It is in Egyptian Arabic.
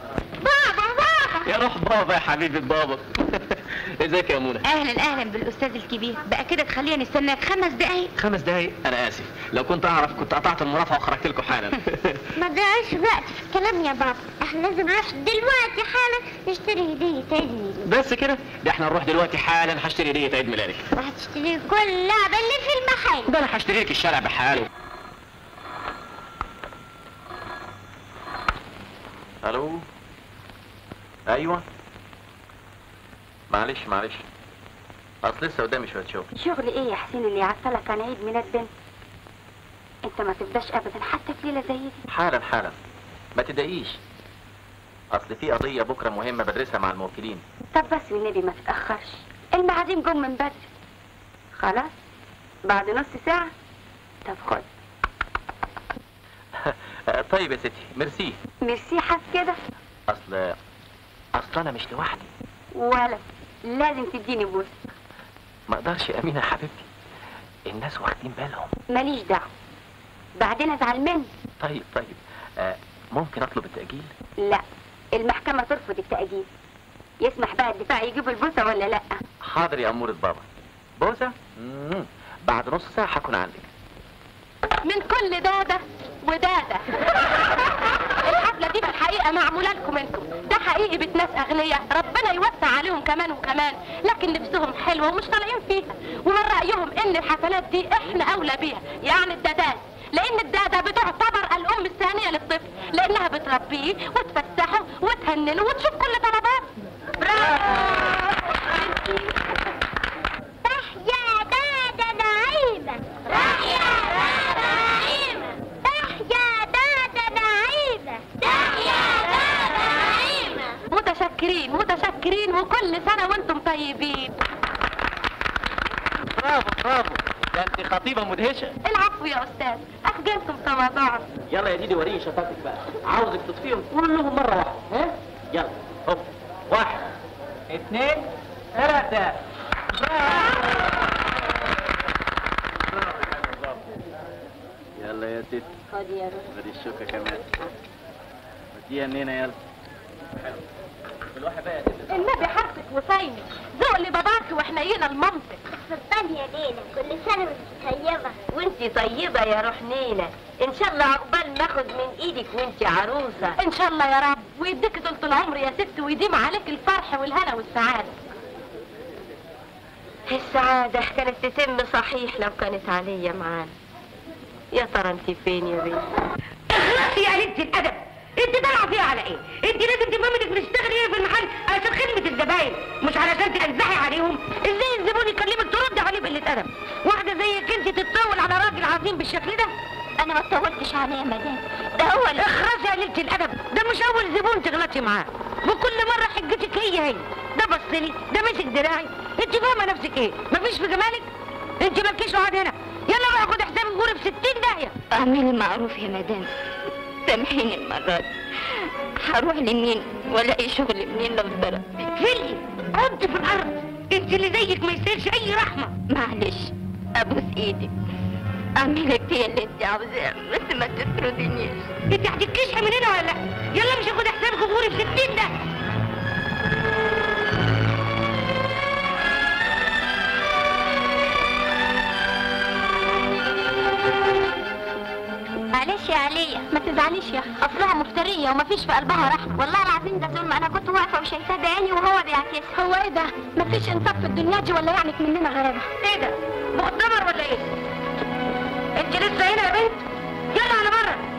بابا بابا يا روح بابا يا حبيبة بابا ازيك يا منى اهلا اهلا بالاستاذ الكبير بقى كده تخلينا نستناك خمس دقايق خمس دقايق انا اسف لو كنت اعرف كنت قطعت المرافعه وخرجت لكم حالا ما ضيعش وقت في الكلام يا بابا احنا لازم نروح دلوقتي حالا نشتري هدية عيد ميلاد بس كده ده احنا نروح دلوقتي حالا هشتري هديه عيد ميلادك وهتشتري كل لعبة اللي في المحل ده انا هشتري لك الشارع بحاله الو ايوه معلش معلش اصل لسه قدامي شويه شغل شغل ايه يا حسين اللي يعطلك عن عيد ميلاد بنت انت ما تفضاش ابدا حتى في ليله زي دي حالا حالا ما تضايقيش اصل في قضيه بكره مهمه بدرسها مع الموكلين طب بس والنبي ما تتاخرش المعازيم جم من بدري خلاص بعد نص ساعه طب خد طيب يا ستي ميرسي ميرسي حس كده اصل اصل انا مش لوحدي ولا لازم تديني بوس ما اقدرش يا امينه يا حبيبتي الناس واخدين بالهم ماليش دعوه بعدين ازعل مني طيب طيب آه ممكن اطلب التاجيل لا المحكمه ترفض التاجيل يسمح بقى الدفاع يجيب البوسه ولا لا حاضر يا اموره بابا بوسه مم. بعد نص ساعه هكون عندك من كل دادة ودادة الحفلة دي في الحقيقة معمولة لكم انتم ده حقيقي بيت ناس أغنياء ربنا يوسع عليهم كمان وكمان لكن نفسهم حلوة ومش طالعين فيها ومن رأيهم إن الحفلات دي إحنا أولى بيها يعني الدادات لأن الدادة بتعتبر الأم الثانية للطفل لأنها بتربيه وتفسحه وتهننه وتشوف كل طلباته تحيا دادا نعيمة تحيا دادا نعيمة تحيا دادا نعيمة تحيا دادا نعيمة متشكرين متشكرين وكل سنة وانتم طيبين برافو برافو ده انت خطيبه مدهشه العفو يا أستاذ أخجلتم رمضان يلا يا ديدي وريني شطارتك بقى عاوزك تطفيهم كلهم مره واحده ها يلا هوب واحد اثنين ثلاثه يلا يا ست خد يا روح خدي الشوكه كمان وديها منين يلا حلو الواحد بقى يا ست النبي حرصك وصايمي ذوق لباباك وحنينة المنطق اتفضلي يا ليلى كل سنة وانت طيبة وانتي طيبة يا روح نيلة ان شاء الله عقبال ما اخد من ايدك وانتي عروسة ان شاء الله يا رب ويديك طولة العمر يا ست ويديم عليك الفرح والهنا والسعادة السعادة كانت تتم صحيح لو كانت عليا معانا يا ترى انتي فين يا بنتي اخلصي يا قليلة الادب انت طالعه فيها على ايه انت لازم تفهمي انك بتشتغلي هنا في المحل علشان خدمه الزباين مش علشان تنزحي عليهم ازاي الزبون يكلمك ترد عليه بقله ادب واحده زيك انت تتطول على راجل عظيم بالشكل ده انا ما طولتش عليه يا مدام ده هو اللي اخرسي يا قليلة الادب ده مش اول زبون تغلطي معاه وكل مره حجتك هي هي ده بص لي ده مسك دراعي انت فاهمه نفسك ايه مفيش في جمالك انت مالكيش وعد هنا يلا بقى خد حساب الجوري في 60 داهيه اعملي معروف يا مدام سامحيني المرة دي هروح لمين والاقي شغل منين لو ضربت فلي قمت في الارض انت اللي زيك ما يستاهلش اي رحمه معلش ابوس ايدك اعملي فيا اللي انت عاوزاه بس ما تطردنيش انت هتتكشحي من هنا ولا لا يلا مش هاخد حساب جمهوري في 60 ده معلش يا عليا ما تزعليش يا اخي اصلها مفتريه ومفيش في قلبها رحمه والله العظيم ده ظلم انا كنت واقفه وشايفاه بعيني وهو بيعكسها هو ايه ده مفيش انصاف في الدنيا دي ولا يعنك مننا غرابة ايه ده مؤتمر ولا ايه انت لسه هنا يا بنت يلا على بره